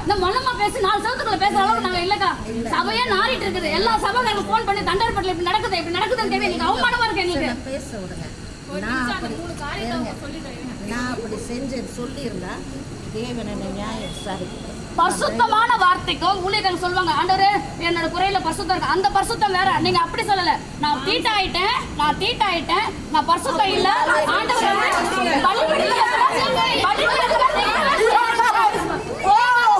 இந்த மனமா பேசி நாலு சவத்துக்குள்ள பேசுற அளவுக்கு நாங்க இல்லக்கா சபையே நாறிட்டு இருக்குது எல்லா சபைக்காரங்க போன் பண்ணி தண்டர்பட்டில் இப்படி நடக்குது இப்படி நடக்குதுன்னு கேள்வி எங்களுக்கு அவமானமா இருக்கு எங்களுக்கு நான் பேச விடுங்க நான் அப்படி இருங்க. நான் அப்படி செஞ்சு சொல்லியிருந்தா தேவன் என்னை நியாயம் விசாரிக்கிறேன் பரிசுத்தமான வார்த்தைக்கும் ஊழியர்கள் சொல்லுவாங்க ஆண்டவரே என்னோட குறையில பரிசுத்தம் இருக்கு அந்த பரிசுத்தம் வேற நீங்க அப்படி சொல்லல நான் தீட்ட ஆயிட்டேன் நான் தீட்ட ஆயிட்டேன் நான் பரிசுத்தம் இல்ல ஆண்டவர் பலிபீடத்துல பலிபீடத்துல ஓ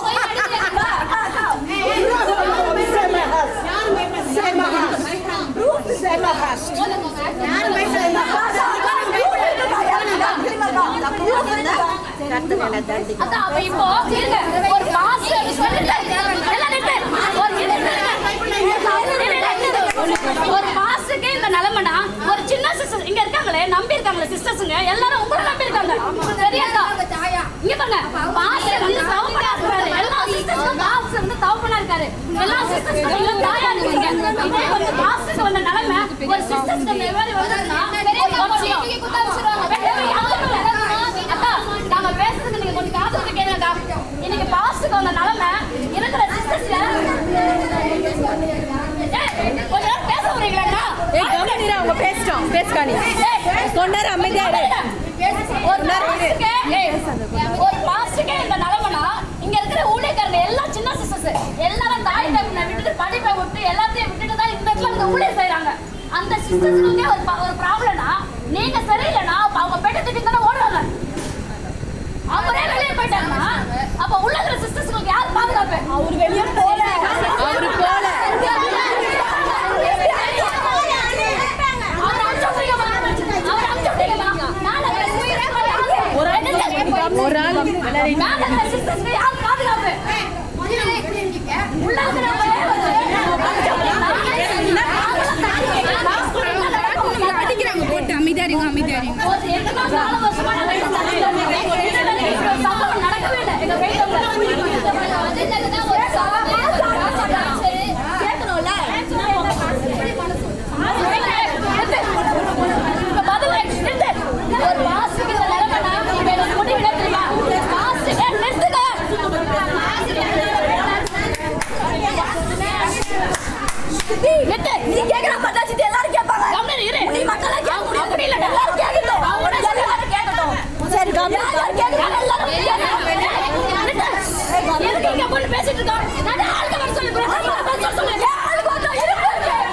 கட்டு வேலை தண்டி அக்கா, அப்ப இப்போ இருங்க. ஒரு பாஸ்டர் சொல்லிட்டு- எல்லாம் நிறுத்து. ஒரு நிறுத்து. ஒரு பாஸ்டருக்கே இந்த நிலைமைனா, ஒரு சின்ன sister இங்க இருக்காங்களே நம்பி இருக்காங்களே சிஸ்டர்ஸுங்க எல்லாரும் உங்களை நம்பி இருக்காங்க சரியாக்கா இங்க பாருங்க பாஸ்டர் வந்து தவப்பனா இருக்காரு எல்லா சிஸ்டர்ஸும் பாஸ்டர் வந்து தவப்பனா இருக்காரு எல்லா சிஸ்டர்ஸும் எல்லாம் தாயா இருக்கீங்க இதே வந்து பாஸ்டருக்கு வந்த நிலைமை ஒரு சிஸ்டர்ஸ்க்கு இந்த மாதிரி வந்ததுன்னா பெரிய அக்கா நாங்க பேசுறதுக்கு நீங்க கொஞ்சம் காசு கொடுத்து கேளுங்கக்கா இன்னைக்கு பாஸ்டருக்கு வந்த நிலைமை இருக்கிற சிஸ்டர்ஸ்ல கொஞ்ச நேரம் பேச வரீங்களாக்கா ஏய் கவனிடா அவங்க பேசிட்டோம் பேசுக்கா நீ கொஞ்ச நேரம் அமைதியா இரு ஒரு பாஸ்டருக்கே ஏய், ஒரு பாஸ்டருக்கே இந்த நிலைமைனா இங்க இருக்கிற ஊழியக்காரங்க எல்லாம் சின்ன சிஸ்டர்ஸ் எல்லாரும் தாய் தகப்பனை விட்டுட்டு படிப்பை விட்டு எல்லாத்தையும் விட்டுட்டு தான் இந்த இடத்துல இந்த ஊழியர் செய்றாங்க அந்த சிஸ்டர்ஸ்களுக்கே ஒரு ப- ஒரு ப்ராப்ளம்னா நீங்க சரியில்லைன்னா அப்ப அவங்க பெட்ட தூக்கி தானே ஓடுறாங்க அவரே வெளியே போயிட்டாங்கன்னா அப்ப உள்ள இருக்கிற